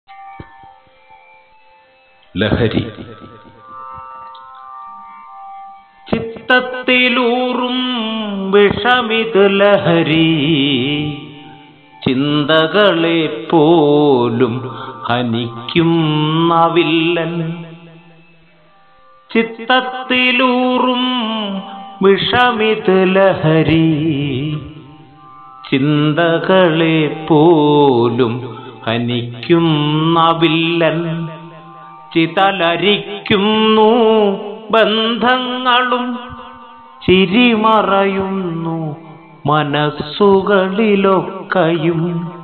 ലഹരി ചിത്തത്തിലൂറും വിഷമിത് ലഹരി ചിന്തകളെ പോലും ഹനിക്കുന്നവില്ലൻ ചിത്തത്തിലൂറും വിഷമിത് ലഹരി ചിന്തകളെ പോലും ഹനിക്കുന്നവില്ലൻ ചിതലരിക്കുന്നു ബന്ധങ്ങളും ചിരിമറയുന്നു മനസ്സുകളിലൊക്കെയും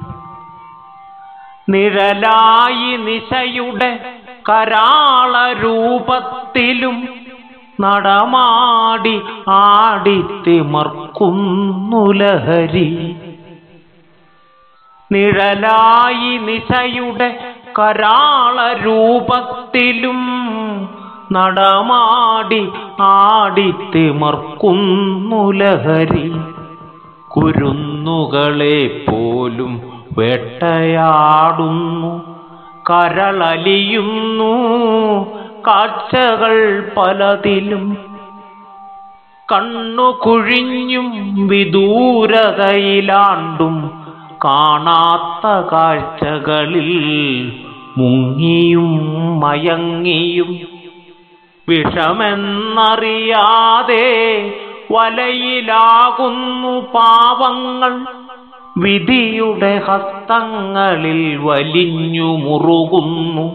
നിഴലായി നിശയുടെ കരാള രൂപത്തിലും നടമാടി ആടിത്തിമർക്കുന്നു ലഹരി നിഴലായി നിശയുടെ കരാള രൂപത്തിലും നടമാടി ആടിത്തിമർക്കുന്നു ലഹരി കുരുന്നുകളെ പോലും വേട്ടയാടുന്നു കരളലിയുന്നു കാഴ്ചകൾ പലതിലും കണ്ണു കുഴിഞ്ഞും വിദൂരതയിലാണ്ടും കാണാത്ത കാഴ്ചകളിൽ മുങ്ങിയും മയങ്ങിയും വിഷമെന്നറിയാതെ വലയിലാകുന്നു പാവങ്ങൾ വിധിയുടെ ഹസ്തങ്ങളിൽ വലിഞ്ഞു മുറുകുന്നു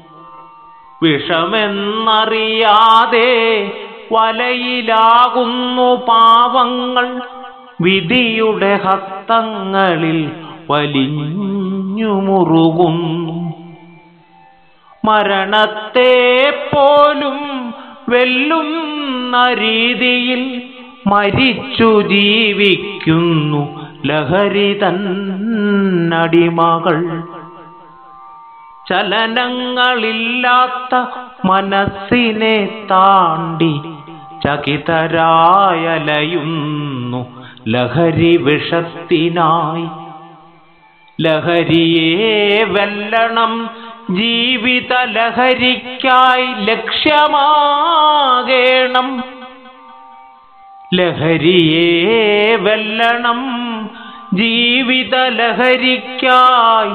വിഷമെന്നറിയാതെ വലയിലാകുന്നു പാവങ്ങൾ വിധിയുടെ ഹസ്തങ്ങളിൽ വലിഞ്ഞു മുറുകുന്നു മരണത്തെ പോലും വെല്ലുന്ന രീതിയിൽ മരിച്ചു ജീവിക്കുന്നു ലഹരി തന്നടിമകൾ ചലനങ്ങളില്ലാത്ത മനസ്സിനെ താണ്ടി ചകിതരായലയുന്നു ലഹരി വിഷത്തിനായി ലഹരിയെ വെല്ലണം ജീവിത ലഹരിക്കായി ലക്ഷ്യമാകേണം ലഹരിയെ വെല്ലണം ജീവിത ലഹരിക്കായി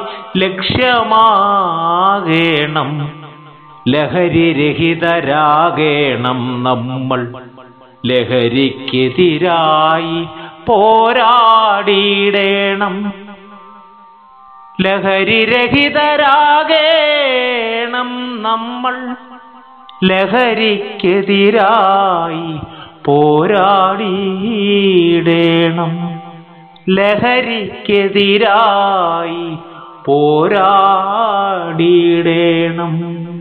ലക്ഷ്യമാകേണം ലഹരിരഹിതരാകേണം നമ്മൾ ലഹരിക്കെതിരായി പോരാടിയിടേണം ലഹരിരഹിതരാകേണം നമ്മൾ ലഹരിക്കെതിരായി പോരാടിയിടേണം ലഹരിക്കെതിരായി പോരാടിയിടേണം